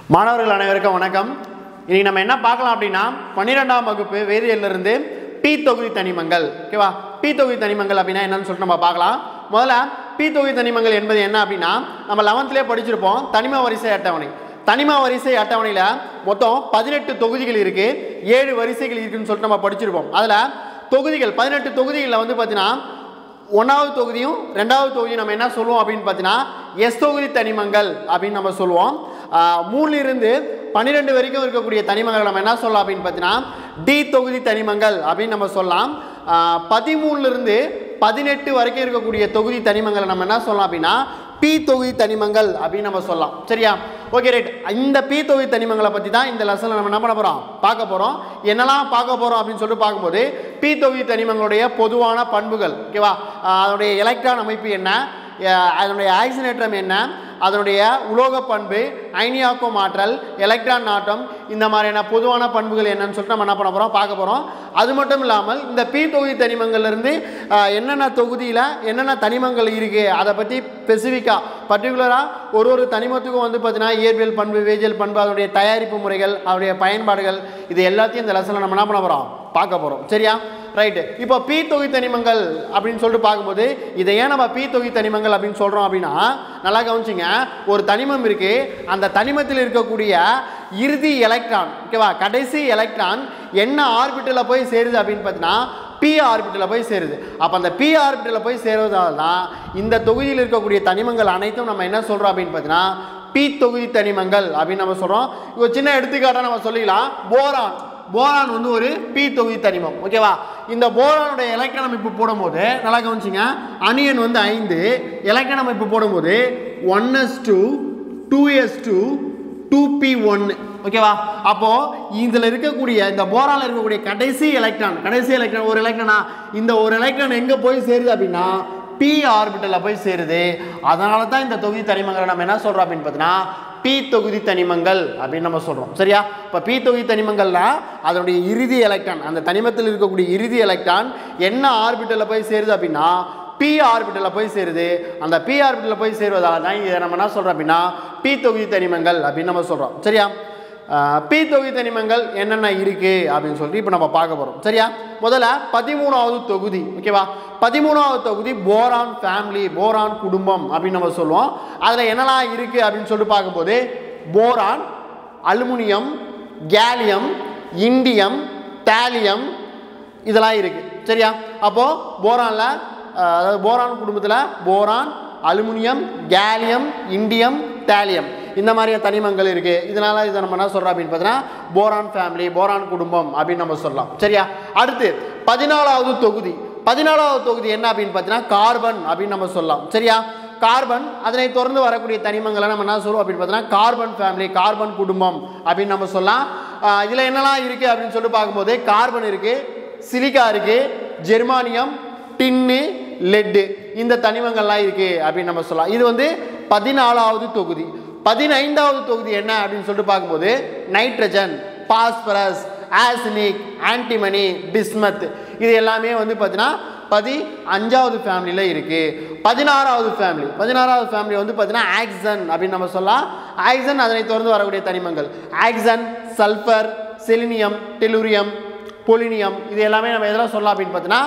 மாணவர்கள் அனைவருக்கும் வணக்கம் இன்னைக்கு நம்ம என்ன பார்க்கலாம் அப்படின்னா பன்னிரெண்டாம் வகுப்பு வேதியியல்ல இருந்து பி தொகுதி தனிமங்கள் ஓகேவா பி தொகுதி தனிமங்கள் அப்படின்னா என்னன்னு சொல்லிட்டு நம்ம பார்க்கலாம் முதல்ல பி தொகுதி தனிமங்கள் என்பது என்ன அப்படின்னா நம்ம லெவன்த்லேயே படிச்சிருப்போம் தனிம வரிசை அட்டவணை தனிம வரிசை அட்டவணையில் மொத்தம் பதினெட்டு தொகுதிகள் இருக்கு ஏழு வரிசைகள் இருக்குன்னு சொல்லிட்டு நம்ம படிச்சிருப்போம் அதில் தொகுதிகள் பதினெட்டு தொகுதிகளில் வந்து பார்த்தீங்கன்னா ஒன்றாவது தொகுதியும் ரெண்டாவது தொகுதியும் நம்ம என்ன சொல்லுவோம் அப்படின்னு பார்த்தீங்கன்னா எஸ் தொகுதி தனிமங்கள் அப்படின்னு நம்ம சொல்லுவோம் ஆஹ் மூணுல இருந்து பன்னிரெண்டு வரைக்கும் இருக்கக்கூடிய தனிமங்கள் நம்ம என்ன சொல்லலாம் அப்படின்னு பார்த்தீங்கன்னா டி தொகுதி தனிமங்கள் அப்படின்னு நம்ம சொல்லலாம் ஆஹ் பதிமூணுல இருந்து பதினெட்டு வரைக்கும் இருக்கக்கூடிய தொகுதி தனிமங்களை நம்ம என்ன சொல்லலாம் அப்படின்னா பி தொகுதி தனிமங்கள் அப்படின்னு நம்ம சொல்லலாம் சரியா ஓகே ரைட் இந்த பி தொகுதி தனிமங்களை பற்றி தான் இந்த லெசனில் நம்ம என்ன பண்ண போகிறோம் பார்க்க போகிறோம் என்னெல்லாம் பார்க்க போகிறோம் அப்படின்னு சொல்லிட்டு பார்க்கும்போது பி தொகுதி தனிமங்களுடைய பொதுவான பண்புகள் ஓகேவா ஆஹ் அதனுடைய எலக்ட்ரான் அமைப்பு என்ன அஹ் அதனுடைய ஆக்சினேற்றம் என்ன அதனுடைய உலோக பண்பு அயனியாக்கும் ஆற்றல் எலக்ட்ரான் நாட்டம் இந்த மாதிரியான பொதுவான பண்புகள் என்னன்னு சொல்லிட்டு நம்ம என்ன பண்ண போகிறோம் பார்க்க போகிறோம் அது மட்டும் இல்லாமல் இந்த பி தொகுதி தனிமங்கள்லேருந்து என்னென்ன தொகுதியில் என்னென்ன தனிமங்கள் இருக்குது அதை பற்றி ஸ்பெசிஃபிக்காக பர்டிகுலராக ஒரு ஒரு தனிமத்துக்கும் வந்து பார்த்தீங்கன்னா இயற்பியல் பண்பு வேதியியல் பண்பு அதனுடைய தயாரிப்பு முறைகள் அதனுடைய பயன்பாடுகள் இது எல்லாத்தையும் இந்த லெசனில் நம்ம என்ன பண்ண போகிறோம் பார்க்க போகிறோம் சரியா ரைட்டு இப்போ பி தொகுதி தனிமங்கள் அப்படின்னு சொல்லிட்டு பார்க்கும்போது இதை ஏன் நம்ம பி தொகுதி தனிமங்கள் அப்படின்னு சொல்கிறோம் அப்படின்னா நல்லா கவனிச்சிங்க ஒரு தனிமம் இருக்குது அந்த தனிமத்தில் இருக்கக்கூடிய இறுதி எலக்ட்ரான் ஓகேவா கடைசி எலக்ட்ரான் என்ன ஆர்பிட்டலில் போய் சேருது அப்படின்னு பார்த்தீங்கன்னா பி ஆர்பிட்டலில் போய் சேருது அப்போ அந்த பி ஆர்பிட்டலில் போய் சேருவதால் தான் இந்த தொகுதியில் இருக்கக்கூடிய தனிமங்கள் அனைத்தும் நம்ம என்ன சொல்கிறோம் அப்படின்னு பார்த்தீங்கன்னா பி தொகுதி தனிமங்கள் அப்படின்னு நம்ம சொல்கிறோம் ஒரு சின்ன எடுத்துக்காட்டாக நம்ம சொல்லிக்கலாம் போரான் போரான் வந்து ஒரு பி தொகுதி தனிமம் ஓகேவா இந்த போரானுடைய எலக்ட்ரான் அமைப்பு போடும்போது நல்லா கவனிச்சிங்க அணியன் வந்து ஐந்து எலக்ட்ரான் அமைப்பு போடும்போது one s two two s two two p ஒன்று ஓகேவா அப்போ இதில் இருக்கக்கூடிய இந்த போரால இருக்கக்கூடிய கடைசி எலக்ட்ரான் கடைசி எலக்ட்ரான் ஒரு எலக்ட்ரானா இந்த ஒரு எலக்ட்ரான் எங்கே போய் சேருது அப்படின்னா பி ஆர்பிட்டலில் போய் சேருது அதனால தான் இந்த தொகுதி தனிமங்களை நம்ம என்ன சொல்கிறோம் அப்படின்னு பார்த்தீங்கன்னா பி தொகுதி தனிமங்கள் அப்படின்னு நம்ம சொல்கிறோம் சரியா இப்போ பி தொகுதி தனிமங்கள்னா அதனுடைய இறுதி எலக்ட்ரான் அந்த தனிமத்தில் இருக்கக்கூடிய இறுதி எலக்ட்ரான் என்ன ஆர்பிட்டலில் போய் சேருது அப்படின்னா பி ஆர்பிட்டலில் போய் சேருது அந்த பி ஆர்பிட்டலில் போய் சேருவதால தான் இதை நம்ம என்ன சொல்கிறோம் அப்படின்னா பி தொகுதி தனிமங்கள் அப்படின்னு நம்ம சொல்கிறோம் சரியா ஆஹ் பி தொகுதி தனிமங்கள் என்னென்ன இருக்குது அப்படின்னு சொல்லிட்டு இப்போ நம்ம பார்க்க போகிறோம் சரியா முதல்ல பதிமூணாவது தொகுதி ஓகேவா பதிமூணாவது தொகுதி போரான் ஃபேமிலி போரான் குடும்பம் அப்படின்னு நம்ம சொல்லுவோம் அதில் என்னெல்லாம் இருக்குது அப்படின்னு சொல்லிட்டு பார்க்கும்போது boron aluminium gallium indium thallium இதெல்லாம் இருக்குது சரியா அப்போது போரானில் அதாவது போரான் குடும்பத்தில் boron aluminium gallium indium thallium இந்த மாதிரியான தனிமங்கள் இருக்குது இதனால் இதை நம்ம என்ன சொல்கிறோம் அப்படின்னு பார்த்தீங்கன்னா போரான் ஃபேமிலி போரான் குடும்பம் அப்படின்னு நம்ம சொல்லலாம் சரியா அடுத்து பதினாலாவது தொகுதி பதினாலாவது தொகுதி என்ன அப்படின்னு பார்த்தீங்கன்னா கார்பன் அப்படின்னு நம்ம சொல்லலாம் சரியா கார்பன் அதனை தொடர்ந்து வரக்கூடிய தனிமங்களை நம்ம என்ன சொல்லுவோம் அப்படின்னு பார்த்தீங்கன்னா கார்பன் ஃபேமிலி கார்பன் குடும்பம் அப்படின்னு நம்ம சொல்லலாம் இதில் என்னெல்லாம் இருக்குது அப்படின்னு சொல்லிட்டு பார்க்கும்போது கார்பன் இருக்குது சிலிக்கா இருக்குது ஜெர்மானியம் டின்னு லெட்டு இந்த தனிமங்கள்லாம் இருக்குது அப்படின்னு நம்ம சொல்லலாம் இது வந்து பதினாலாவது தொகுதி பதினைந்தாவது தொகுதி என்ன அப்படின்னு சொல்லிட்டு பார்க்கும்போது nitrogen phosphorus arsenic antimony bismuth இது எல்லாமே வந்து பார்த்தீங்கன்னா பதி அஞ்சாவது ஃபேமிலியில் இருக்குது பதினாறாவது ஃபேமிலி பதினாறாவது ஃபேமிலி வந்து பார்த்தீங்கன்னா ஆக்சன் அப்படின்னு நம்ம சொல்லலாம் ஆக்சன் அதனை தொடர்ந்து வரக்கூடிய தனிமங்கள் oxygen sulphur selenium tellurium polonium இது எல்லாமே நம்ம எதெல்லாம் சொல்லலாம் அப்படின்னு பார்த்தீங்கன்னா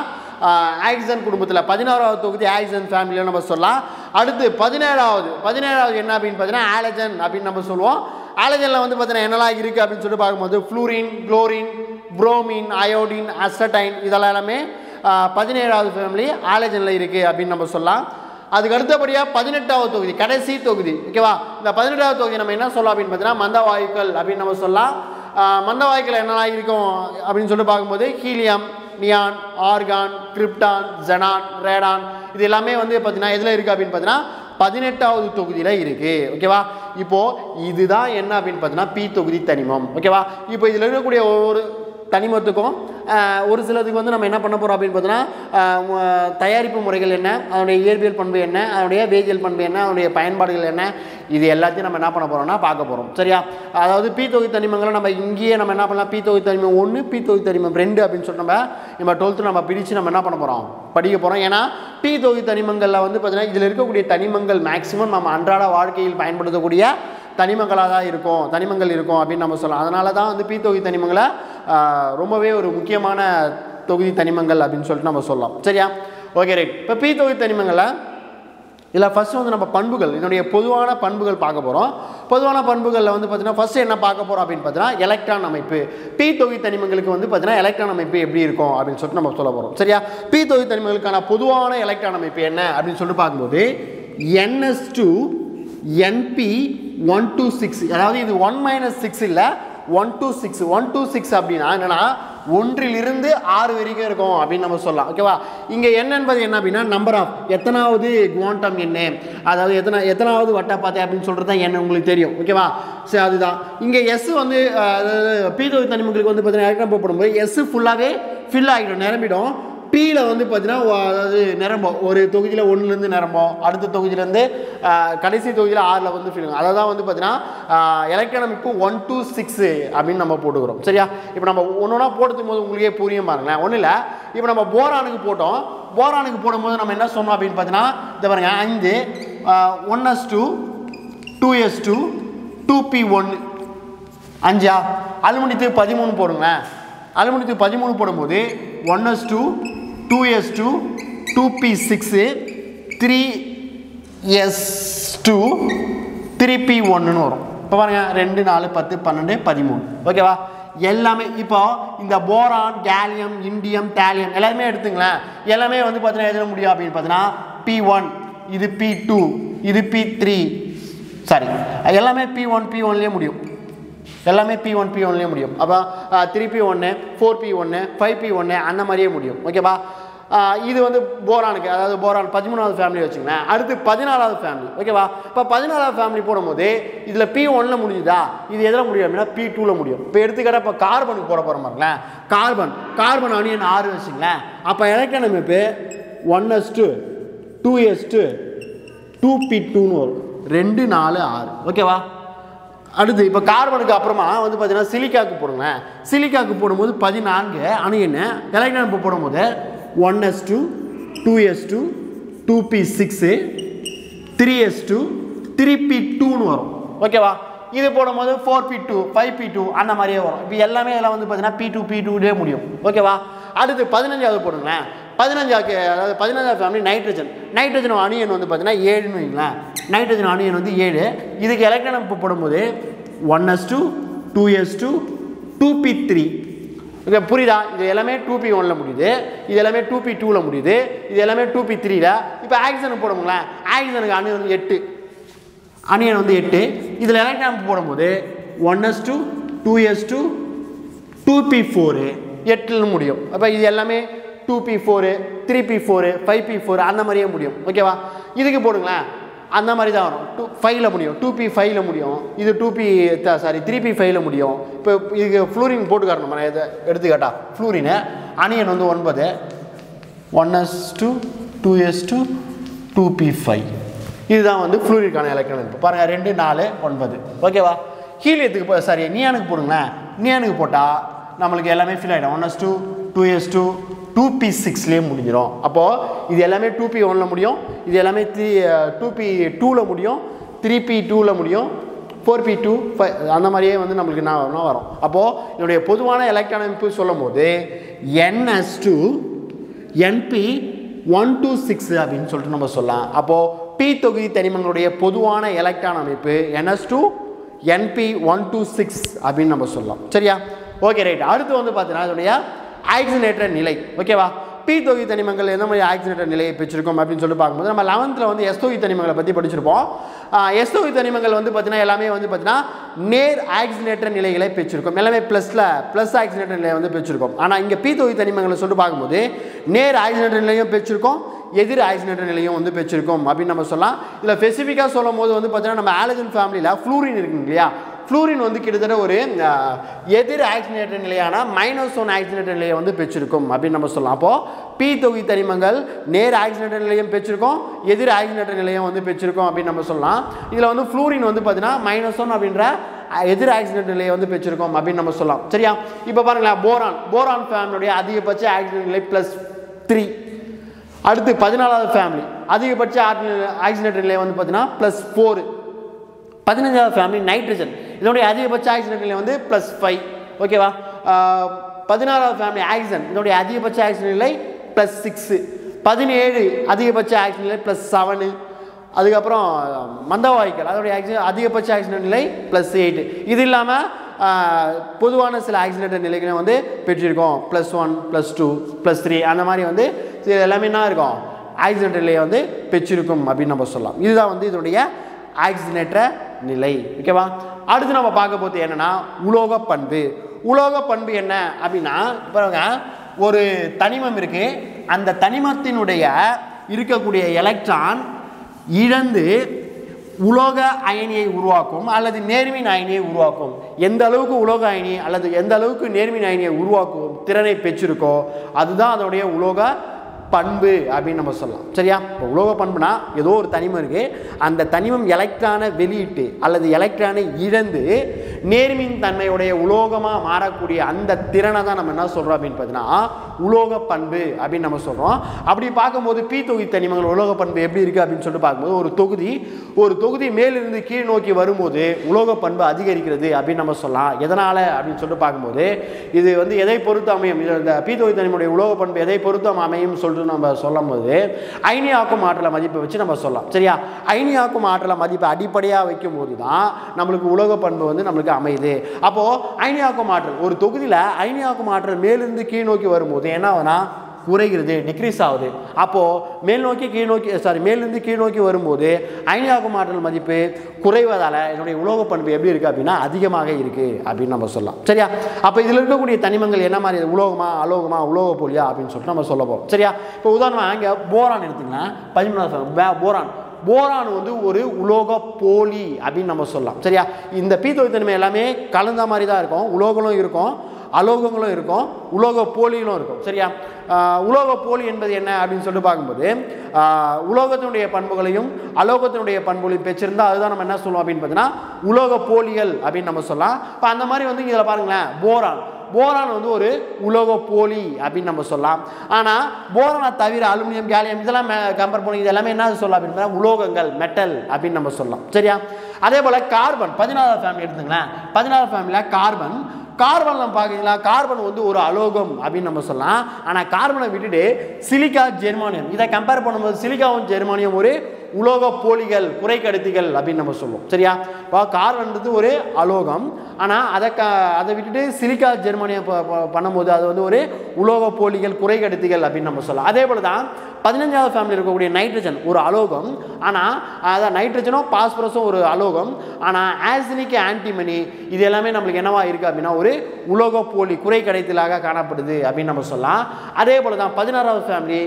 ஆக்சன் குடும்பத்தில் பதினாறாவது தொகுதி ஆக்சன் ஃபேமிலியில் நம்ம சொல்லலாம் அடுத்து பதினேழாவது பதினேழாவது என்ன அப்படின்னு பார்த்தீங்கன்னா ஆலஜன் அப்படின்னு நம்ம சொல்லுவோம் ஆலஜனில் வந்து பார்த்தீங்கன்னா என்னெல்லாம் இருக்குது அப்படின்னு சொல்லிட்டு பார்க்கும்போது fluorine chlorine bromine iodine astatine இதெல்லாம் எல்லாமே ஆஹ், பதினேழாவது ஃபேமிலி ஆலஜனில் இருக்குது அப்படின்னு நம்ம சொல்லலாம் அதுக்கு அடுத்தபடியாக பதினெட்டாவது தொகுதி கடைசி தொகுதி ஓகேவா இந்த பதினெட்டாவது தொகுதி நம்ம என்ன சொல்லலாம் அப்படின்னு பார்த்தீங்கன்னா மந்தவாயுக்கள் அப்படின்னு நம்ம சொல்லலாம் ஆஹ், மந்தவாயுக்கள் என்னெல்லாம் இருக்கும் அப்படின்னு சொல்லிட்டு பார்க்கும்போது helium neon argon krypton xenon radon இது எல்லாமே வந்து பார்த்தீங்கன்னா எதில் இருக்குது அப்படின்னு பார்த்தீங்கன்னா பதினெட்டாவது தொகுதியில் இருக்குது ஓகேவா இப்போது இதுதான் என்ன அப்படின்னு பார்த்தீங்கன்னா பி தொகுதி தனிமம் ஓகேவா இப்போ இதில் இருக்கக்கூடிய ஒவ்வொரு தனிமத்துக்கும் ஆஹ், ஒரு சிலதுக்கு வந்து நம்ம என்ன பண்ண போகிறோம் அப்படின்னு பார்த்தீங்கன்னா தயாரிப்பு முறைகள் என்ன அதனுடைய இயற்பியல் பண்பு என்ன அதனுடைய வேதியியல் பண்பு என்ன அதனுடைய பயன்பாடுகள் என்ன இது எல்லாத்தையும் நம்ம என்ன பண்ண போகிறோம்னா பார்க்க போகிறோம் சரியா அதாவது பி தொகுதி தனிமங்களை நம்ம இங்கேயே நம்ம என்ன பண்ணலாம் பி தொகுதி தனிமம் ஒன்று பி தொகுதி தனிமம் ரெண்டு அப்படின்னு சொல்லிட்டு நம்ம நம்ம டுவெல்த்து நம்ம பிரித்து நம்ம என்ன பண்ண போகிறோம் படிக்க போகிறோம் ஏன்னா பி தொகுதி தனிமங்களில் வந்து பார்த்தீங்கன்னா இதில் இருக்கக்கூடிய தனிமங்கள் மேக்ஸிமம் நம்ம அன்றாட வாழ்க்கையில் பயன்படுத்தக்கூடிய தனிமங்களாக தான் இருக்கும் தனிமங்கள் இருக்கும் அப்படின்னு நம்ம சொல்லலாம் அதனால தான் வந்து பி தொகுதி தனிமங்களை ஆஹ், ரொம்பவே ஒரு முக்கியமான தொகுதி தனிமங்கள் அப்படின்னு சொல்லிட்டு நம்ம சொல்லலாம் சரியா ஓகே ரைட் இப்போ பி தொகுதி தனிமங்களை இதில் ஃபஸ்ட்டு வந்து நம்ம பண்புகள் இதனுடைய பொதுவான பண்புகள் பார்க்க போகிறோம் பொதுவான பண்புகளில் வந்து பார்த்தீங்கன்னா ஃபஸ்ட்டு என்ன பார்க்க போகிறோம் அப்படின்னு பார்த்தீங்கன்னா எலக்ட்ரான் அமைப்பு பி தொகுதி தனிமங்களுக்கு வந்து பார்த்தீங்கன்னா எலக்ட்ரான் அமைப்பு எப்படி இருக்கும் அப்படின்னு சொல்லிட்டு நம்ம சொல்ல போகிறோம் சரியா பி தொகுதி தனிமங்களுக்கான பொதுவான எலக்ட்ரான் அமைப்பு என்ன அப்படின்னு சொல்லிட்டு பார்க்கும்போது ns two np one two six அதாவது இது ஒன் மைனஸ் சிக்ஸ் இல்லை one two six one two six அப்படின்னா என்னன்னா ஒன்றிலிருந்து ஆறு வரைக்கும் இருக்கும் அப்படின்னு நம்ம சொல்லலாம் ஓகேவா இங்கே என்ன என்பது என்ன அப்படின்னா நம்பர் ஆஃப் எத்தனாவது குவாண்டம் என்ன அதாவது எத்தனை எத்தனாவது வட்டா பார்த்தேன் அப்படின்னு சொல்கிறது தான் என்ன உங்களுக்கு தெரியும் ஓகேவா சரி அதுதான் இங்கே எஸ் வந்து அஹ், அதாவது பீதோய் தனிமங்களுக்கு வந்து பார்த்தீங்கன்னா எலக்ட்ரான் போடும்போது எஸ் ஃபுல்லாகவே ஃபில் ஆகிடும் நிரம்பிடும் பியில் வந்து பார்த்தீங்கன்னா ஒ- அதாவது நிரம்பும் ஒரு தொகுதியில் ஒன்றுலேருந்து நிரம்பும் அடுத்த தொகுதியிலேருந்து கடைசி தொகுதியில் ஆறில் வந்து ஃபில் அதை தான் வந்து பார்த்தீங்கன்னா எலக்ட்ரான் அமைப்பு ஒன் டூ சிக்ஸு அப்படின்னு நம்ம போட்டுக்கிறோம் சரியா இப்போ நம்ம ஒன்று ஒன்றா போடுறதுக்கு போது உங்களுக்கே புரியும் பாருங்களேன் ஒன்றும் இல்லை இப்போ நம்ம போரானுக்கு போட்டோம் போரானுக்கு போடும்போது நம்ம என்ன சொன்னோம் அப்படின்னு பார்த்தீங்கன்னா இந்த பாருங்க ஐந்து one s two two s two two p ஒன்று அஞ்சா அலுமினியத்துக்கு பதிமூணு போடுங்களேன் அலுமினியத்துக்கு பதிமூணு போடும்போது one s two two s two two p six three s two three p ஒன்றுன்னு வரும் இப்போ பாருங்க ரெண்டு நாலு பத்து பன்னெண்டு பதிமூணு ஓகேவா எல்லாமே இப்போ இந்த போரான் கேலியம் இண்டியம் டேலியம் எல்லாமே எடுத்துங்களேன் எல்லாமே வந்து பார்த்தீங்கன்னா எதில் முடியும் அப்படின்னு பார்த்தீங்கன்னா பி ஒன் இது பி டூ இது பி த்ரீ சாரி எல்லாமே பி ஒன் பி ஒன்லேயே முடியும் எல்லாமே பி ஒன் பி ஒன்லேயே முடியும் அப்போ த்ரீ பி ஒன்று ஃபோர் பி ஒன்று ஃபைவ் பி ஒன்று அந்த மாதிரியே முடியும் ஓகேவா ஆஹ் இது வந்து போரானுக்கு அதாவது போரான் பதிமூணாவது ஃபேமிலி வச்சுங்களேன் அடுத்து பதினாலாவது ஃபேமிலி ஓகேவா இப்போ பதினாலாவது ஃபேமிலி போடும்போது இதில் பி ஒன்னில் முடிஞ்சுதா இது எதில் முடியும் அப்படின்னா பி டூவில் முடியும் இப்போ எடுத்துக்கிட்ட இப்போ கார்பனுக்கு போட போகிற மாதிரிங்களேன் கார்பன் கார்பன் அணியன் ஆறு வச்சுங்களேன் அப்போ எலக்ட்ரான் அமைப்பு one s two two s two two p டூன்னு வரும் ரெண்டு நாலு ஆறு ஓகேவா அடுத்து இப்போ கார்பனுக்கு அப்புறமா வந்து பார்த்தீங்கன்னா சிலிக்காக்கு போடுங்களேன் சிலிக்காக்கு போடும்போது பதினான்கு அணு என்ன எலக்ட்ரான் இப்போ போடும்போது one s two two s two two p six three s two three p டூன்னு வரும் ஓகேவா இது போடும்போது four p two five p two அந்த மாதிரியே வரும் இப்போ எல்லாமே எல்லாம் வந்து பார்த்தீங்கன்னா பி டூ பி டூலே முடியும் ஓகேவா அடுத்து பதினஞ்சாவது போடுங்களேன் பதினஞ்சாக்கு அதாவது பதினஞ்சாவது ஃபேமிலி நைட்ரஜன் நைட்ரஜன் அணியன் வந்து பார்த்தீங்கன்னா ஏழுன்னு வைங்களேன் நைட்ரஜன் அணியன் வந்து ஏழு இதுக்கு எலக்ட்ரான் இப்போ போடும்போது one s two two s two two p three okay புரியுதா இது எல்லாமே டூ பி ஒனில் முடியுது இது எல்லாமே டூ பி டூவில் முடியுது இது எல்லாமே டூ பி த்ரீல இப்போ ஆக்சிஜனுக்கு போடுங்களேன் ஆக்சிஜனுக்கு அணு வந்து எட்டு அணியன் வந்து எட்டு இதில் எலக்ட்ரான் போடும்போது one s two two s two two p four எட்டில் முடியும் அப்போ இது எல்லாமே two p four three p four five p four அந்த மாதிரியே முடியும் ஓகேவா இதுக்கு போடுங்களேன் அந்த மாதிரி தான் வரும் டூ ஃபைவ்ல முடியும் டூ பி ஃபைவ்ல முடியும் இது two p sorry three p ஃபைவ்ல முடியும் இப்போ இதுக்கு ஃப்ளூரின் போட்டு காட்டணும் நான் இதை எடுத்துக்காட்டா ஃப்ளூரின் அணியன் வந்து ஒன்பது one s two two s two two p five இதுதான் வந்து ஃப்ளூரிக்கான எலக்ட்ரான் இப்போ பாருங்கள் ரெண்டு நாலு ஒன்பது ஓகேவா ஹீலியத்துக்கு போ சாரி நியானுக்கு போடுங்களேன் நியானுக்கு போட்டால் நம்மளுக்கு எல்லாமே ஃபில் ஆகிடும் one s two two s two two p சிக்ஸ்லேயே முடிஞ்சிடும் அப்போது இது எல்லாமே டூ பி ஒனில் முடியும் இது எல்லாமே த்ரீ டூ பி டூவில் முடியும் த்ரீ பி டூவில் முடியும் ஃபோர் பி டூ ஃபைவ் அந்த மாதிரியே வந்து நம்மளுக்கு என்ன வரும்னா வரும் அப்போது இதனுடைய பொதுவான எலக்ட்ரான் அமைப்பு சொல்லும் போது ns two np one two six அப்படின்னு சொல்லிட்டு நம்ம சொல்லலாம் அப்போது பி தொகுதி தனிமங்களுடைய பொதுவான எலக்ட்ரான் அமைப்பு ns two np one two six அப்படின்னு நம்ம சொல்லலாம் சரியா ஓகே ரைட் அடுத்து வந்து பார்த்தீங்கன்னா இதனுடைய ஆக்சினேட்டர் நிலை ஓகேவா பி தொகுதி தனிமங்கள் எந்த மாதிரி ஆக்சினேட்டர் நிலையை பெற்றிருக்கோம் அப்படின்னு சொல்லிட்டு பார்க்கும்போது நம்ம லெவன்த்தில் வந்து எஸ் தொகுதி தனிமங்களை பற்றி படிச்சிருப்போம் எஸ் தொகுதி தனிமங்கள் வந்து பார்த்தீங்கன்னா எல்லாமே வந்து பார்த்தீங்கன்னா நேர் ஆக்சினேட்டர் நிலைகளை பெற்றிருக்கும் எல்லாமே ப்ளஸில் ப்ளஸ் ஆக்சினேட்டர் நிலையை வந்து பெற்றிருக்கோம் ஆனால் இங்கே பி தொகுதி தனிமங்களை சொல்லிட்டு பார்க்கும்போது நேர் ஆக்சினேட்டர் நிலையும் பெற்றிருக்கோம் எதிர் ஆக்சினேட்டர் நிலையும் வந்து பெற்றிருக்கும் அப்படின்னு நம்ம சொல்லலாம் இதில் ஸ்பெசிஃபிக்காக சொல்லும் போது வந்து பார்த்தீங்கன்னா நம்ம ஆலஜன் ஃபேமிலியில் ஃப்ளூரின் இருக்குங்க இல்லையா ஃப்ளூரின் வந்து கிட்டத்தட்ட ஒரு அஹ், எதிர் ஆக்சினேட்டர் நிலையான மைனஸ் ஒன் ஆக்சினேட்டர் நிலையை வந்து பெற்றிருக்கும் அப்படின்னு நம்ம சொல்லலாம் அப்போது பி தொகுதி தனிமங்கள் நேர் ஆக்சினேட்டர் நிலையம் பெற்றிருக்கோம் எதிர் ஆக்சினேட்டர் நிலையம் வந்து பெற்றிருக்கோம் அப்படின்னு நம்ம சொல்லலாம் இதில் வந்து ஃப்ளூரின் வந்து பார்த்தீங்கன்னா மைனஸ் ஒன் அப்படின்ற அஹ், எதிர் ஆக்சிடென்ட் நிலையை வந்து பெற்றிருக்கோம் அப்படின்னு நம்ம சொல்லலாம் சரியா இப்போ பாருங்களேன் போரான் போரான் ஃபேமிலியுடைய அதிகபட்ச ஆக்சிடென்ட் நிலை ப்ளஸ் த்ரீ அடுத்து பதினாலாவது ஃபேமிலி அதிகபட்ச ஆக்சிடென்ட் நிலை வந்து பார்த்தீங்கன்னா ப்ளஸ் ஃபோரு பதினஞ்சாவது ஃபேமிலி நைட்ரஜன் இதனுடைய அதிகபட்ச ஆக்சிஜன் நிலை வந்து ப்ளஸ் ஃபைவ் ஓகேவா பதினாறாவது ஃபேமிலி ஆக்சிஜன் இதனுடைய அதிகபட்ச ஆக்சிஜன் நிலை ப்ளஸ் சிக்ஸு பதினேழு அதிகபட்ச ஆக்சிஜன் நிலை ப்ளஸ் செவனு அதுக்கப்புறம் மந்தவாய்க்கள் அதோடைய ஆக்சிஜன் அதிகபட்ச ஆக்சிஜன் நிலை ப்ளஸ் எயிட் இது இல்லாமல் பொதுவான சில ஆக்சிடென்ட் நிலைகளை வந்து பெற்றிருக்கோம் plus one plus two plus three அந்த மாதிரி வந்து இது எல்லாமே என்ன இருக்கும் ஆக்சிடென்ட் நிலையை வந்து பெற்றிருக்கும் அப்படின்னு நம்ம சொல்லலாம் இதுதான் வந்து இதனுடைய ஆக்சிஜனேற்ற நிலை ஓகேவா அடுத்து நம்ம பார்க்க போகிறது என்னன்னா உலோக பண்பு உலோக பண்பு என்ன அப்படின்னா பாருங்க ஒரு தனிமம் இருக்கு அந்த தனிமத்தினுடைய இருக்கக்கூடிய எலக்ட்ரான் இழந்து உலோக அயனியை உருவாக்கும் அல்லது நேர்மின் அயனியை உருவாக்கும் எந்த அளவுக்கு உலோக அயனி அல்லது எந்த அளவுக்கு நேர்மின் அயனியை உருவாக்கும் திறனை பெற்றிருக்கோ அதுதான் அதனுடைய உலோக பண்பு அப்படின்னு நம்ம சொல்லலாம் சரியா இப்போ உலோக பண்புனா ஏதோ ஒரு தனிமம் இருக்குது அந்த தனிமம் எலக்ட்ரானை வெளியிட்டு அல்லது எலக்ட்ரானை இழந்து நேர்மின் தன்மையுடைய உலோகமாக மாறக்கூடிய அந்த திறனை தான் நம்ம என்ன சொல்கிறோம் அப்படின்னு பார்த்தீங்கன்னா உலோக பண்பு அப்படின்னு நம்ம சொல்கிறோம் அப்படி பார்க்கும்போது பி தொகுதி தனிமங்கள் உலோக பண்பு எப்படி இருக்குது அப்படின்னு சொல்லிட்டு பார்க்கும்போது ஒரு தொகுதி ஒரு தொகுதி மேலிருந்து கீழ் நோக்கி வரும்போது உலோக பண்பு அதிகரிக்கிறது அப்படின்னு நம்ம சொல்லலாம் எதனால் அப்படின்னு சொல்லிட்டு பார்க்கும்போது இது வந்து எதை பொறுத்து அமையும் இது இந்த பி தொகுதி தனிமனுடைய உலோக பண்பு எதை பொறுத்து அமையும் சொல்லிட்டு நம்ம சொல்லும் போது அயனியாக்கும் ஆற்றலை மதிப்பை வச்சு நம்ம சொல்லலாம் சரியா அயனியாக்கும் ஆற்றலை மதிப்பை அடிப்படையாக வைக்கும் போது தான் நம்மளுக்கு உலோக பண்பு வந்து நம்மளுக்கு அமையுது அப்போது அயனியாக்கும் ஆற்றல் ஒரு தொகுதியில் அயனியாக்கும் ஆற்றல் மேலிருந்து கீழ் நோக்கி வரும்போது என்ன ஆகுதுன்னா குறைகிறது டிக்ரீஸ் ஆகுது அப்போது மேல் நோக்கி கீழ் நோக்கி சாரி மேலிருந்து கீழ் நோக்கி வரும்போது அயனியாக்கும் ஆற்றல் மதிப்பு குறைவதால் என்னுடைய உலோக பண்பு எப்படி இருக்குது அப்படின்னா அதிகமாக இருக்குது அப்படின்னு நம்ம சொல்லலாம் சரியா அப்போ இதில் இருக்கக்கூடிய தனிமங்கள் என்ன மாதிரி உலோகமா அலோகமா உலோக போலியா அப்படின்னு சொல்லிட்டு நம்ம சொல்ல போகிறோம் சரியா இப்போ உதாரணமாக இங்கே போரான் எடுத்துக்கலாம் பதிமூணாவது போரான் போரான் வந்து ஒரு உலோக போலி அப்படின்னு நம்ம சொல்லலாம் சரியா இந்த பீத்தொழித்தன்மை எல்லாமே கலந்த மாதிரி தான் இருக்கும் உலோகங்களும் இருக்கும் அலோகங்களும் இருக்கும் உலோக போலிகளும் இருக்கும் சரியா ஆஹ் உலோக போலி என்பது என்ன அப்படின்னு சொல்லிட்டு பார்க்கும்போது ஆஹ் உலோகத்தினுடைய பண்புகளையும் அலோகத்தினுடைய பண்புகளையும் பெற்றிருந்தா அதுதான் நம்ம என்ன சொல்லுவோம் அப்படின்னு பார்த்தீங்கன்னா உலோக போலிகள் அப்படின்னு நம்ம சொல்லலாம் இப்போ அந்த மாதிரி வந்து இதில் பாருங்களேன் போரான் போரான் வந்து ஒரு உலோக போலி அப்படின்னு நம்ம சொல்லலாம் ஆனால் போரானை தவிர அலுமினியம் கேலியம் இதெல்லாம் கம்பேர் பண்ணி இது எல்லாமே என்ன சொல்லலாம் அப்படின்னு பார்த்தா உலோகங்கள் மெட்டல் அப்படின்னு நம்ம சொல்லலாம் சரியா அதே போல் கார்பன் பதினாறாவது ஃபேமிலி எடுத்துங்களேன் பதினாறாவது ஃபேமிலியில் கார்பன் கார்பன் நம்ம பார்க்குறீங்களா கார்பன் வந்து ஒரு அலோகம் அப்படின்னு நம்ம சொல்லலாம் ஆனால் கார்பனை விட்டுட்டு சிலிக்கா ஜெர்மானியம் இதை கம்பேர் பண்ணும்போது சிலிக்காவும் ஜெர்மானியம் ஒரு உலோக போலிகள் குறைக்கடத்திகள் அப்படின்னு நம்ம சொல்லுவோம் சரியா இப்போ கார்பன்றது ஒரு அலோகம் ஆனால் அதை க அதை விட்டுட்டு சிலிக்கா ஜெர்மானியம் ப- ப- பண்ணும்போது அது வந்து ஒரு உலோக போலிகள் குறைக்கடத்திகள் அப்படின்னு நம்ம சொல்லலாம் அதே போல் தான் பதினஞ்சாவது ஃபேமிலி இருக்கக்கூடிய நைட்ரஜன் ஒரு அலோகம் ஆனால் அதான் நைட்ரஜனும் பாஸ்பரஸும் ஒரு அலோகம் ஆனால் ஆசினிக் ஆன்டிமனி இது எல்லாமே நம்மளுக்கு என்னவா இருக்குது அப்படின்னா ஒரு உலோக போலி குறை கடைத்தலாக காணப்படுது அப்படின்னு நம்ம சொல்லலாம் அதே போல் தான் பதினாறாவது ஃபேமிலி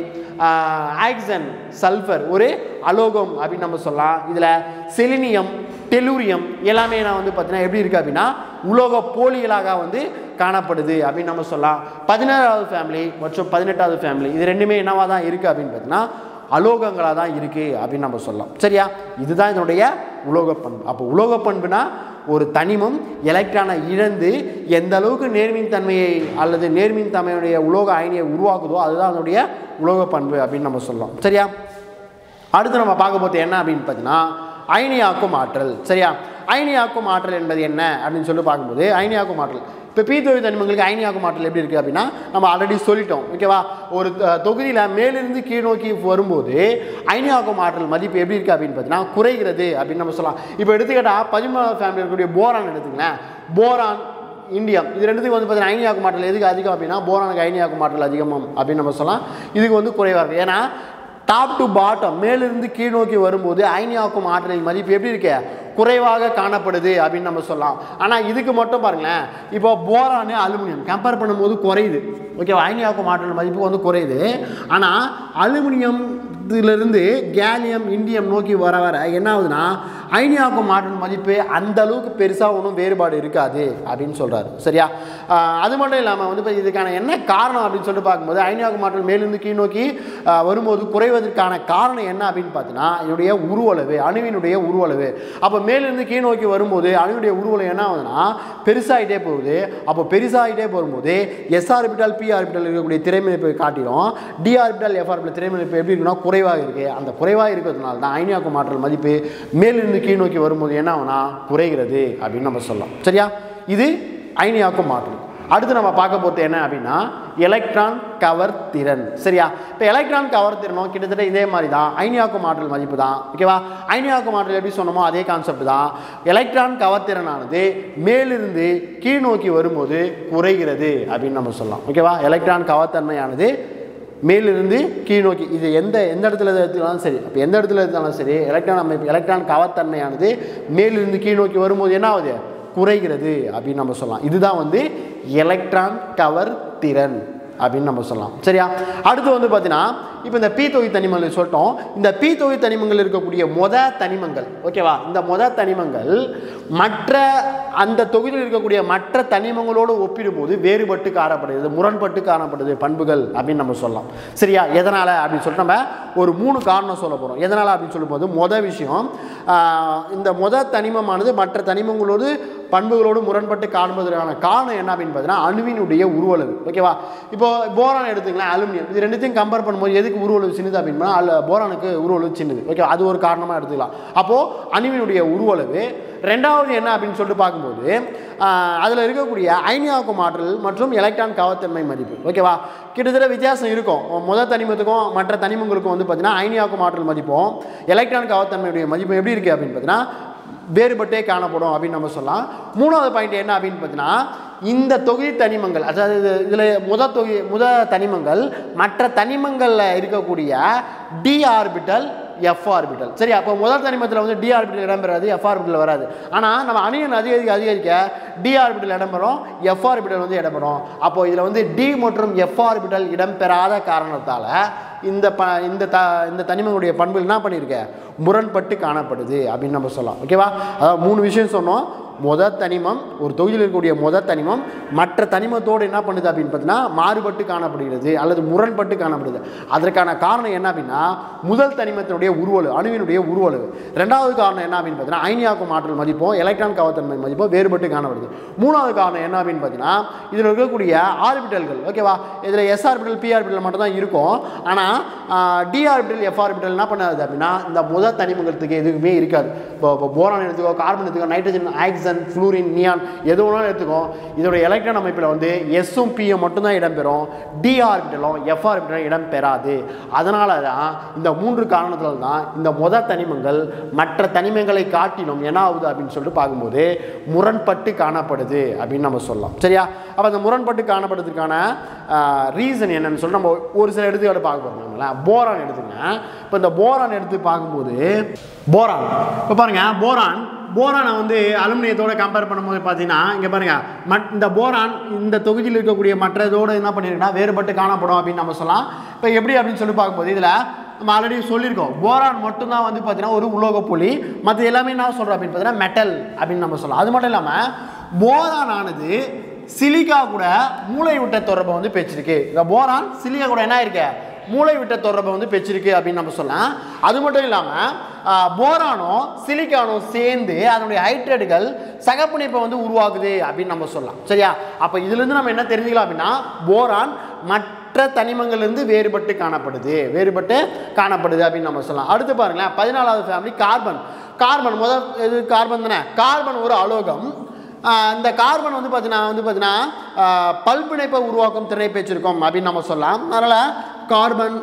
ஆக்சன் சல்ஃபர் ஒரு அலோகம் அப்படின்னு நம்ம சொல்லலாம் இதில் செலினியம் டெலூரியம் எல்லாமே நான் வந்து பார்த்தீங்கன்னா எப்படி இருக்குது அப்படின்னா உலோக போலிகளாக வந்து காணப்படுது அப்படின்னு நம்ம சொல்லலாம் பதினாறாவது ஃபேமிலி மற்றும் பதினெட்டாவது ஃபேமிலி இது ரெண்டுமே என்னவா தான் இருக்குது அப்படின்னு பார்த்தீங்கன்னா அலோகங்களாக தான் இருக்குது அப்படின்னு நம்ம சொல்லலாம் சரியா இதுதான் இதனுடைய உலோக பண்பு அப்போ உலோக பண்புனா ஒரு தனிமம் எலக்ட்ரானை இழந்து எந்த அளவுக்கு நேர்மின் தன்மையை அல்லது நேர்மின் தன்மையுடைய உலோக அயனியை உருவாக்குதோ அதுதான் அதனுடைய உலோக பண்பு அப்படின்னு நம்ம சொல்லலாம் சரியா அடுத்து நம்ம பார்க்க போகிறது என்ன அப்படின்னு பார்த்தீங்கன்னா அயனியாக்கும் ஆற்றல் சரியா அயனியாக்கும் ஆற்றல் என்பது என்ன அப்படின்னு சொல்லி பார்க்கும்போது அயனியாக்கும் ஆற்றல் இப்போ பீத்தொழி தனிமங்களுக்கு அயனியாக்கும் ஆற்றல் எப்படி இருக்குது அப்படின்னா நம்ம ஆல்ரெடி சொல்லிட்டோம் ஓகேவா ஒரு தொகுதியில் மேலிருந்து கீழ் நோக்கி வரும்போது அயனியாக்கும் ஆற்றல் மதிப்பு எப்படி இருக்குது அப்படின்னு பார்த்தீங்கன்னா குறைகிறது அப்படின்னு நம்ம சொல்லலாம் இப்போ எடுத்துக்கிட்டால் பதிமூணாவது ஃபேமிலி இருக்கக்கூடிய போரான் எடுத்துங்களேன் போரான் இந்தியம் இது ரெண்டுத்துக்கு வந்து பார்த்தீங்கன்னா அயனியாக்கும் ஆற்றல் எதுக்கு அதிகம் அப்படின்னா போரானுக்கு அயனியாக்கும் ஆற்றல் அதிகமாம் அப்படின்னு நம்ம சொல்லலாம் இதுக்கு வந்து குறைவாக இருக்குது ஏன்னா டாப் டு பாட்டம் மேலிருந்து கீழ் நோக்கி வரும்போது அயனியாக்கும் ஆற்றலின் மதிப்பு எப்படி இருக்கு குறைவாக காணப்படுது அப்படின்னு நம்ம சொல்லலாம் ஆனால் இதுக்கு மட்டும் பாருங்களேன் இப்போ போரானு அலுமினியம் கம்பேர் பண்ணும்போது குறையுது ஓகேவா அயனியாக்கும் ஆற்றல் மதிப்பு வந்து குறையுது ஆனால் அலுமினியத்திலிருந்து கேலியம் இண்டியம் நோக்கி வர வர என்ன ஆகுதுன்னா அயனியாக்கும் ஆற்றல் மதிப்பு அந்த அளவுக்கு பெருசாக ஒன்றும் வேறுபாடு இருக்காது அப்படின்னு சொல்கிறாரு சரியா ஆஹ் அது மட்டும் இல்லாமல் வந்து இப்போ இதுக்கான என்ன காரணம் அப்படின்னு சொல்லிட்டு பார்க்கும்போது அயனியாக்கும் ஆற்றல் மேலிருந்து கீழ் நோக்கி ஆஹ் வரும்போது குறைவதற்கான காரணம் என்ன அப்படின்னு பார்த்தீங்கன்னா இதனுடைய உருவளவு அணுவினுடைய உருவளவு அப்போ மேலிருந்து கீழ் நோக்கி வரும்போது அணுவினுடைய உருவலை என்ன ஆகுதுன்னா பெருசாகிட்டே போகுது அப்போ பெருசாகிட்டே போகும்போது எஸ் ஆர்பிட்டால் பி ஆர்பிட்டால் இருக்கக்கூடிய திரைமதிப்பை காட்டிலும் டி ஆர்பிட்டால் எஃப் ஆர்பிட்டால் திரைமதிப்பு எப்படி இருக்குன்னா குறைவாக இருக்குது அந்த குறைவாக இருக்கிறதுனால தான் அயனியாக்கும் ஆற்றல் மதிப்பு மேலிருந்து கீழ் நோக்கி வரும்போது என்ன ஆகுனா குறைகிறது அப்படின்னு நம்ம சொல்லலாம் சரியா இது அயனியாக்கும் ஆற்றல் அடுத்து நம்ம பார்க்க போகிறது என்ன அப்படின்னா எலக்ட்ரான் கவர் திறன் சரியா இப்போ எலக்ட்ரான் கவர் திறனும் கிட்டத்தட்ட இதே மாதிரி தான் அயனியாக்கும் ஆற்றல் மதிப்பு தான் ஓகேவா அயனியாக்கும் ஆற்றல் எப்படி சொன்னோமோ அதே கான்செப்ட் தான் எலக்ட்ரான் கவர் திறனானது மேலிருந்து கீழ் நோக்கி வரும்போது குறைகிறது அப்படின்னு நம்ம சொல்லலாம் ஓகேவா எலக்ட்ரான் கவர்த்தன்மையானது மேலிருந்து கீழ் நோக்கி இது எந்த எந்த இடத்துல எடுத்துக்கலாம் சரி அப்போ எந்த இடத்துல எடுத்தாலும் சரி எலக்ட்ரான் அமைப்பு எலக்ட்ரான் கவர்த்தன்மையானது மேலிருந்து கீழ் நோக்கி வரும்போது என்ன ஆகுது குறைகிறது அப்படின்னு நம்ம சொல்லலாம் இதுதான் வந்து எலக்ட்ரான் கவர் திறன் அப்படின்னு நம்ம சொல்லலாம் சரியா அடுத்து வந்து பார்த்தீங்கன்னா இப்போ இந்த பி தொகை தனிமங்கள் சொல்லிட்டோம் இந்த பி தொகை தனிமங்கள் இருக்கக்கூடிய மொத தனிமங்கள் ஓகேவா இந்த மொத தனிமங்கள் மற்ற அந்த தொகுதியில் இருக்கக்கூடிய மற்ற தனிமங்களோடு ஒப்பிடும்போது வேறுபட்டு காணப்படுகிறது முரண்பட்டு காணப்படுது பண்புகள் அப்படின்னு நம்ம சொல்லலாம் சரியா எதனால் அப்படின்னு சொல்லிட்டு நம்ம ஒரு மூணு காரணம் சொல்ல போகிறோம் எதனால் அப்படின்னு சொல்லும்போது மொத விஷயம் ஆஹ், இந்த மொத தனிமமானது மற்ற தனிமங்களோடு பண்புகளோடு முரண்பட்டு காண்பதற்கான காரணம் என்ன அப்படின்னு பார்த்தீங்கன்னா அணுவினுடைய உருவளவு ஓகேவா இப்போ போரான் எடுத்துக்கலாம் அலுமினியம் இது ரெண்டுத்தையும் கம்பேர் பண்ணும்போது எதுக்கு உருவளவு சின்னது அப்படின்னா அல்ல போரானுக்கு உருவளவு சின்னது ஓகே அது ஒரு காரணமாக எடுத்துக்கலாம் அப்போது அணுவினுடைய உருவளவு ரெண்டாவது என்ன அப்படின்னு சொல்லிட்டு பார்க்கும்போது அதில் இருக்கக்கூடிய அயனியாக்கும் ஆற்றல் மற்றும் எலக்ட்ரான் கவத்தன்மை மதிப்பு ஓகேவா கிட்டத்தட்ட வித்தியாசம் இருக்கும் முதல் தனிமத்துக்கும் மற்ற தனிமங்களுக்கும் வந்து பார்த்தீங்கன்னா அயனியாக்கும் ஆற்றல் மதிப்பும் எலக்ட்ரான் கவத்தன்மையுடைய மதிப்பு எப்படி இருக்குது அப்படின்னு பார்த்தீங்கன்னா வேறுபட்டே காணப்படும் அப்படின்னு நம்ம சொல்லலாம் மூணாவது பாயிண்ட் என்ன அப்படின்னு பார்த்தீங்கன்னா இந்த தொகுதி தனிமங்கள் அதாவது இதில் முத தொகுதி முத தனிமங்கள் மற்ற தனிமங்களில் இருக்கக்கூடிய டி ஆர்பிட்டல் எஃப் ஆர்பிட்டல் சரி அப்போ முதல் தனிமத்தில் வந்து டி ஆர்பிட்டல் இடம்பெறாது எஃப் ஆர்பிட்டல் வராது ஆனால் நம்ம அணியன் அதிகரிக்க அதிகரிக்க டி ஆர்பிட்டல் இடம்பெறும் எஃப் ஆர்பிட்டல் வந்து இடம்பெறும் அப்போ இதில் வந்து டி மற்றும் எஃப் ஆர்பிட்டல் இடம்பெறாத காரணத்தால் இந்த ப இந்த த இந்த தனிமங்களுடைய பண்புகள் என்ன பண்ணியிருக்க முரண்பட்டு காணப்படுது அப்படின்னு நம்ம சொல்லலாம் ஓகேவா அதாவது மூணு விஷயம் சொன்னோம் முத தனிமம் ஒரு தொகுதியில் இருக்கக்கூடிய முத தனிமம் மற்ற தனிமத்தோடு என்ன பண்ணுது அப்படின்னு பார்த்தீங்கன்னா மாறுபட்டு காணப்படுகிறது அல்லது முரண்பட்டு காணப்படுது அதற்கான காரணம் என்ன அப்படின்னா முதல் தனிமத்தினுடைய உருவலு அணுவினுடைய உருவலு ரெண்டாவது காரணம் என்ன அப்படின்னு பார்த்தீங்கன்னா அயனியாக்கும் ஆற்றல் மதிப்பும் எலக்ட்ரான் கவத்தன்மை மதிப்பும் வேறுபட்டு காணப்படுது மூணாவது காரணம் என்ன அப்படின்னு பார்த்தீங்கன்னா இதில் இருக்கக்கூடிய ஆர்பிட்டல்கள் ஓகேவா இதில் எஸ் ஆர்பிட்டல் பி ஆர்பிட்டல் மட்டும் தான் இருக்கும் ஆனால் டி ஆர்பிட்டல் எஃப் ஆர்பிட்டல் என்ன பண்ணாது அப்படின்னா இந்த முதல் தனிமங்களுக்கு எதுவுமே இருக்காது இப்போ இப்போ போரான் எடுத்துக்கோ கார்பன் எடுத்துக்கோ நைட்ரஜன் ஆக்சிஜன் ஃப்ளூரின் நியான் எது வேணாலும் எடுத்துக்கோ இதோட எலக்ட்ரான் அமைப்பில் வந்து எஸ்ஸும் பியும் மட்டும்தான் இடம்பெறும் டி ஆர்பிட்டலும் எஃப் ஆர்பிட்டலும் இடம் பெறாது அதனால தான் இந்த மூன்று காரணத்தால் தான் இந்த முத தனிமங்கள் மற்ற தனிமங்களை காட்டிலும் என்ன ஆகுது அப்படின்னு சொல்லிட்டு பார்க்கும்போது முரண்பட்டு காணப்படுது அப்படின்னு நம்ம சொல்லலாம் சரியா அப்போ அந்த முரண்பட்டு காணப்படுறதுக்கான ரீசன் என்னன்னு சொல்லி நம்ம ஒரு சில எடுத்துக்காட்டு பார்க்க போகிறோம் நம்மள போரான் எடுத்துங்க இப்போ இந்த போரான் எடுத்து பார்க்கும்போது போரான் இப்போ பாருங்க போரான் போரானை வந்து அலுமினியத்தோட கம்பேர் பண்ணும்போது பார்த்தீங்கன்னா இங்கே பாருங்க மட் இந்த போரான் இந்த தொகுதியில் இருக்கக்கூடிய மற்றதோடு என்ன பண்ணியிருக்குன்னா வேறுபட்டு காணப்படும் அப்படின்னு நம்ம சொல்லலாம் இப்போ எப்படி அப்படின்னு சொல்லி பார்க்கும்போது இதில் நம்ம ஆல்ரெடி சொல்லியிருக்கோம் போரான் மட்டும்தான் வந்து பார்த்தீங்கன்னா ஒரு உலோக புள்ளி மற்ற எல்லாமே என்ன சொல்கிறோம் அப்படின்னு பார்த்தீங்கன்னா மெட்டல் அப்படின்னு நம்ம சொல்லலாம் அது மட்டும் இல்லாமல் போரான் ஆனது சிலிக்கா கூட மூளை விட்ட தொடர்பை வந்து பெற்றிருக்கு இந்த போரான் சிலிக்கா கூட என்ன இருக்கு மூளை விட்ட தொடர்பை வந்து பெற்றிருக்கு அப்படின்னு நம்ம சொல்லலாம் அது மட்டும் இல்லாமல் போரானும் சிலிக்கானும் சேர்ந்து அதனுடைய ஹைட்ரேட்டுகள் சகப்பிணைப்பை வந்து உருவாக்குது அப்படின்னு நம்ம சொல்லலாம் சரியா அப்போ இதுலேருந்து நம்ம என்ன தெரிஞ்சுக்கலாம் அப்படின்னா போரான் மற்ற தனிமங்கள்லேருந்து வேறுபட்டு காணப்படுது வேறுபட்டு காணப்படுது அப்படின்னு நம்ம சொல்லலாம் அடுத்து பாருங்களேன் பதினாலாவது ஃபேமிலி கார்பன் கார்பன் முதல் இது கார்பன் தானே கார்பன் ஒரு அலோகம் ஆஹ் இந்த கார்பன் வந்து பார்த்தீங்கன்னா வந்து பார்த்தீங்கன்னா ஆஹ் பல்பிணைப்பை உருவாக்கும் திறனை பெற்றிருக்கோம் அப்படின்னு நம்ம சொல்லலாம் அதனால் carbon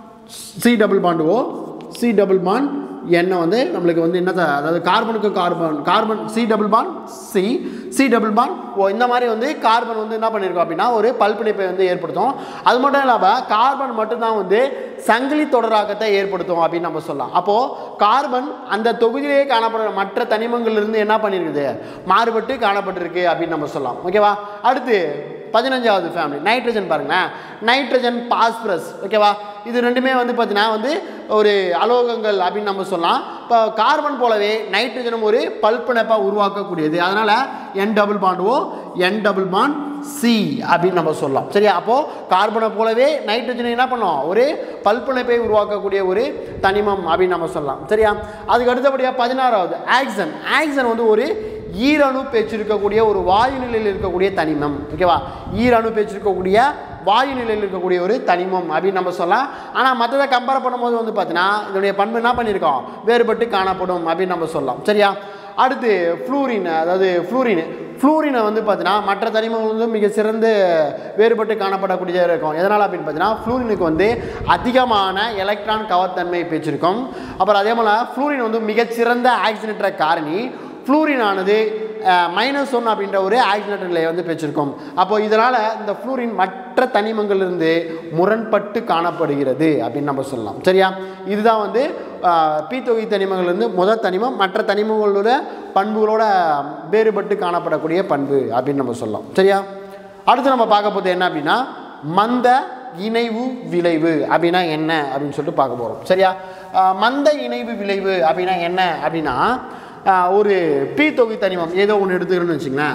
c double bond o c double bond எண்ணெய் வந்து நம்மளுக்கு வந்து என்ன த- அதாவது கார்பனுக்கு carbon carbon c double bond c c double bond o இந்த மாதிரி வந்து கார்பன் வந்து என்ன பண்ணியிருக்கோம் அப்படின்னா ஒரு பல்பிணைப்பை வந்து ஏற்படுத்தும் அது மட்டும் இல்லாமல் கார்பன் மட்டும்தான் வந்து சங்கிலி தொடராக்கத்தை ஏற்படுத்தும் அப்படின்னு நம்ம சொல்லலாம் அப்போது கார்பன் அந்த தொகுதியிலேயே காணப்படுற மற்ற தனிமங்கள்லேருந்து என்ன பண்ணியிருக்குது மாறுபட்டு காணப்பட்டிருக்கு அப்படின்னு நம்ம சொல்லலாம் ஓகேவா அடுத்து பதினஞ்சாவது ஃபேமிலி நைட்ரஜன் பாருங்களேன் நைட்ரஜன் பாஸ்பரஸ் ஓகேவா இது ரெண்டுமே வந்து பார்த்தீங்கன்னா வந்து ஒரு அலோகங்கள் அப்படின்னு நம்ம சொல்லலாம் இப்போ கார்பன் போலவே நைட்ரஜனும் ஒரு பல்பிணைப்பாக உருவாக்கக்கூடியது அதனால் n double bond o n double bond c அப்படின்னு நம்ம சொல்லலாம் சரியா அப்போது கார்பனை போலவே நைட்ரஜனை என்ன பண்ணோம் ஒரு பல்பிணைப்பை உருவாக்கக்கூடிய ஒரு தனிமம் அப்படின்னு நம்ம சொல்லலாம் சரியா அதுக்கு அடுத்தபடியாக பதினாறாவது ஆக்சன் ஆக்சன் வந்து ஒரு ஈரணு பேச்சிருக்கக்கூடிய ஒரு வாயு நிலையில் இருக்கக்கூடிய தனிமம் ஓகேவா ஈரணு பேச்சிருக்கக்கூடிய வாயு நிலையில் இருக்கக்கூடிய ஒரு தனிமம் அப்படின்னு நம்ம சொல்லலாம் ஆனால் மற்றதை கம்பேர் பண்ணும்போது வந்து பார்த்தீங்கன்னா இதனுடைய பண்பு என்ன பண்ணியிருக்கோம் வேறுபட்டு காணப்படும் அப்படின்னு நம்ம சொல்லலாம் சரியா அடுத்து ஃப்ளூரின் அதாவது ஃப்ளூரின் ஃப்ளூரினை வந்து பார்த்தீங்கன்னா மற்ற தனிமங்கள் வந்து மிக சிறந்து வேறுபட்டு காணப்படக்கூடியதாக இருக்கும் எதனால் அப்படின்னு பார்த்தீங்கன்னா ஃப்ளூரினுக்கு வந்து அதிகமான எலக்ட்ரான் கவர்த்தன்மை பேச்சிருக்கும் அப்புறம் அதே போல் ஃப்ளூரின் வந்து மிகச்சிறந்த ஆக்சிஜனேற்ற காரணி ஃப்ளூரின் ஆனது மைனஸ் ஒன் அப்படின்ற ஒரு ஆக்சிஜனேட்டர் நிலையை வந்து பெற்றிருக்கும் அப்போ இதனால் இந்த ஃப்ளூரின் மற்ற தனிமங்களிலிருந்து முரண்பட்டு காணப்படுகிறது அப்படின்னு நம்ம சொல்லலாம் சரியா இதுதான் வந்து பீத்தொகை தனிமங்கள்லேருந்து முதல் தனிமம் மற்ற தனிமங்களோட பண்புகளோட வேறுபட்டு காணப்படக்கூடிய பண்பு அப்படின்னு நம்ம சொல்லலாம் சரியா அடுத்து நம்ம பார்க்க போகிறது என்ன அப்படின்னா மந்த இணைவு விளைவு அப்படின்னா என்ன அப்படின்னு சொல்லிட்டு பார்க்க போகிறோம் சரியா ஆஹ் மந்த இணைவு விளைவு அப்படின்னா என்ன அப்படின்னா ஆஹ் ஒரு பி தொகை தனிமம் ஏதோ ஒன்று எடுத்துக்கிறோன்னு வச்சுங்களேன்